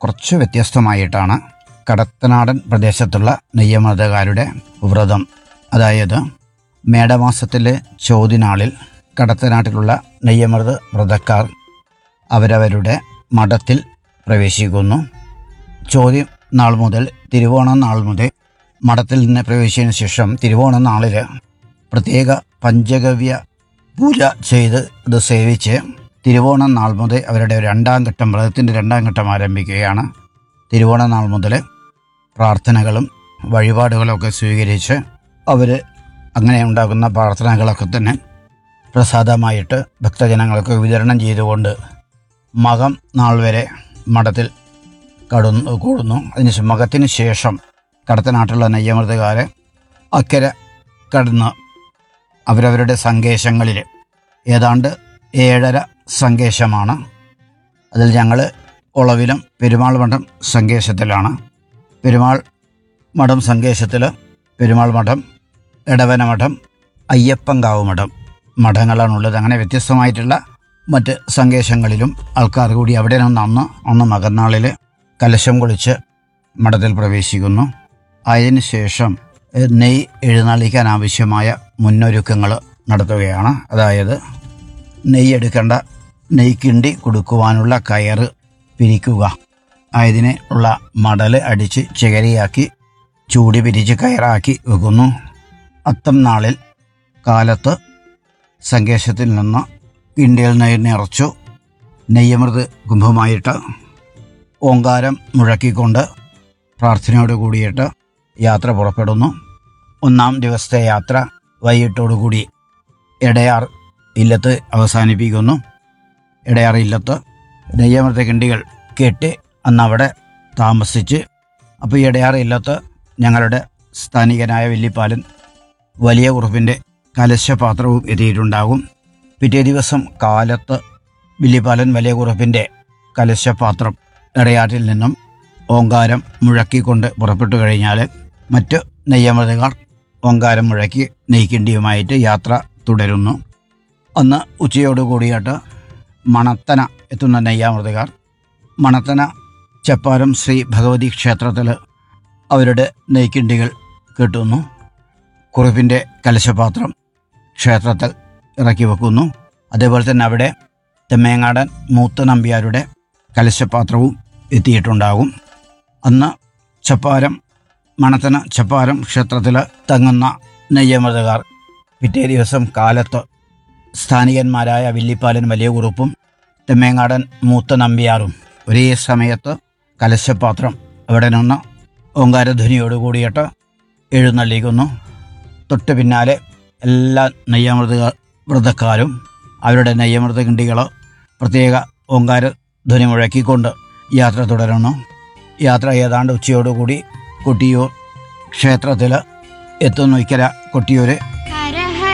കുറച്ച് വ്യത്യസ്തമായിട്ടാണ് കടത്തനാടൻ പ്രദേശത്തുള്ള നെയ്യമതകാരുടെ വ്രതം അതായത് മേടമാസത്തിലെ ചോതിനാളിൽ കടത്തനാട്ടിലുള്ള നെയ്യമൃത വ്രതക്കാർ അവരവരുടെ മഠത്തിൽ പ്രവേശിക്കുന്നു ചോദ്യം നാൾ മുതൽ തിരുവോണം നാൾ മുതൽ മഠത്തിൽ നിന്ന് പ്രവേശിച്ചതിന് ശേഷം തിരുവോണം നാളിൽ പ്രത്യേക പഞ്ചഗവ്യ പൂജ ചെയ്ത് ഇത് സേവിച്ച് തിരുവോണം നാൾ മുതൽ അവരുടെ രണ്ടാം ഘട്ടം വ്രതത്തിൻ്റെ രണ്ടാം ഘട്ടം ആരംഭിക്കുകയാണ് തിരുവോണം നാൾ മുതൽ പ്രാർത്ഥനകളും വഴിപാടുകളൊക്കെ സ്വീകരിച്ച് അവർ അങ്ങനെ ഉണ്ടാകുന്ന പ്രാർത്ഥനകളൊക്കെ തന്നെ പ്രസാദമായിട്ട് ഭക്തജനങ്ങൾക്ക് വിതരണം ചെയ്തുകൊണ്ട് മകം നാൾ വരെ മഠത്തിൽ കടന്നു കൂടുന്നു അതിന് മകത്തിന് ശേഷം കടത്തനാട്ടുള്ള നെയ്യമൃതകാരെ അക്കരെ കടന്ന് അവരവരുടെ സങ്കേശങ്ങളിൽ ഏതാണ്ട് ഏഴര സങ്കേശമാണ് അതിൽ ഞങ്ങൾ ഒളവിലും പെരുമാൾ മഠം സങ്കേശത്തിലാണ് പെരുമാൾ മഠം സങ്കേശത്തിൽ പെരുമാൾ മഠം എടവന മഠം അയ്യപ്പങ്കാവ് മഠം മഠങ്ങളാണുള്ളത് അങ്ങനെ വ്യത്യസ്തമായിട്ടുള്ള മറ്റ് സങ്കേശങ്ങളിലും ആൾക്കാർ കൂടി അവിടെ നിന്ന് അന്ന് അന്ന് മകന്നാളിൽ കലശം കുളിച്ച് മഠത്തിൽ പ്രവേശിക്കുന്നു അതിന് ശേഷം ഏഹ്, നെയ് എഴുന്നള്ളിക്കാൻ ആവശ്യമായ മുന്നൊരുക്കങ്ങൾ നടത്തുകയാണ് അതായത് നെയ്യ് എടുക്കേണ്ട നെയ്ക്കിണ്ടി കൊടുക്കുവാനുള്ള കയറ് പിരിക്കുക ആയതിനെ ഉള്ള മടൽ അടിച്ച് ചകരിയാക്കി ചൂടി പിരിച്ച് കയറാക്കി വെക്കുന്നു അത്തം നാളിൽ കാലത്ത് സങ്കേശത്തിൽ നിന്ന് കിണ്ടിയിൽ നെയ്യ് നിറച്ചു നെയ്യമൃത് കുംഭമായിട്ട് ഓങ്കാരം മുഴക്കിക്കൊണ്ട് പ്രാർത്ഥനയോട് കൂടിയിട്ട് യാത്ര പുറപ്പെടുന്നു ഒന്നാം ദിവസത്തെ യാത്ര വൈകിട്ടോടുകൂടി എടയാർ ഇല്ലത്ത് അവസാനിപ്പിക്കുന്നു എടയാർ ഇല്ലത്ത് നെയ്യമൃത കിണ്ടികൾ കെട്ടി അന്ന് അവിടെ താമസിച്ച് അപ്പോൾ ഈ എടയാർ ഇല്ലത്ത് ഞങ്ങളുടെ സ്ഥാനികനായ വെല്ലിപ്പാലൻ വലിയ കുറുപ്പിൻ്റെ കലശപാത്രവും എത്തിയിട്ടുണ്ടാകും പിറ്റേ ദിവസം കാലത്ത് വില്ലിപ്പാലൻ വലിയ കുറുപ്പിൻ്റെ കലശപാത്രം ഇടയാറ്റിൽ നിന്നും ഓങ്കാരം മുഴക്കിക്കൊണ്ട് പുറപ്പെട്ടു കഴിഞ്ഞാൽ മറ്റ് നെയ്യമൃതകാർ ഓങ്കാരം മുഴക്കി നെയ്ക്കിണ്ടിയുമായിട്ട് യാത്ര തുടരുന്നു അന്ന് ഉച്ചയോട് കൂടിയിട്ട് മണത്തന എത്തുന്ന നെയ്യാമൃതകാർ മണത്തന ചപ്പാരം ശ്രീ ഭഗവതി ക്ഷേത്രത്തിൽ അവരുടെ നെയ്ക്കിണ്ടികൾ കെട്ടുന്നു കുറുപ്പിൻ്റെ കലശപാത്രം ക്ഷേത്രത്തിൽ ഇറക്കി വെക്കുന്നു അതേപോലെ തന്നെ അവിടെ തെമ്മേങ്ങാടൻ മൂത്ത നമ്പ്യാരുടെ കലശപാത്രവും എത്തിയിട്ടുണ്ടാകും അന്ന് ചപ്പാരം മണത്തന ചപ്പാരം ക്ഷേത്രത്തിൽ തങ്ങുന്ന നെയ്യമൃതകാർ പിറ്റേ ദിവസം കാലത്ത് സ്ഥാനികന്മാരായ വില്ലിപ്പാലൻ വലിയ കുറുപ്പും തെമ്മേങ്ങാടൻ മൂത്ത നമ്പ്യാറും ഒരേ സമയത്ത് കലശപാത്രം അവിടെ നിന്ന് ഓങ്കാരധ്വനിയോട് കൂടിയിട്ട് എഴുന്നള്ളിക്കുന്നു തൊട്ട് പിന്നാലെ എല്ലാ നെയ്യമൃത വ്രതക്കാരും അവരുടെ നെയ്യമൃത കിണ്ടികൾ പ്രത്യേക ഓങ്കാര ധ്വനി മുഴക്കിക്കൊണ്ട് യാത്ര തുടരുന്നു യാത്ര ഏതാണ്ട് ഉച്ചയോടുകൂടി കൊട്ടിയൂർ ക്ഷേത്രത്തിൽ എത്തുന്നു ഇക്കര കൊട്ടിയൂർ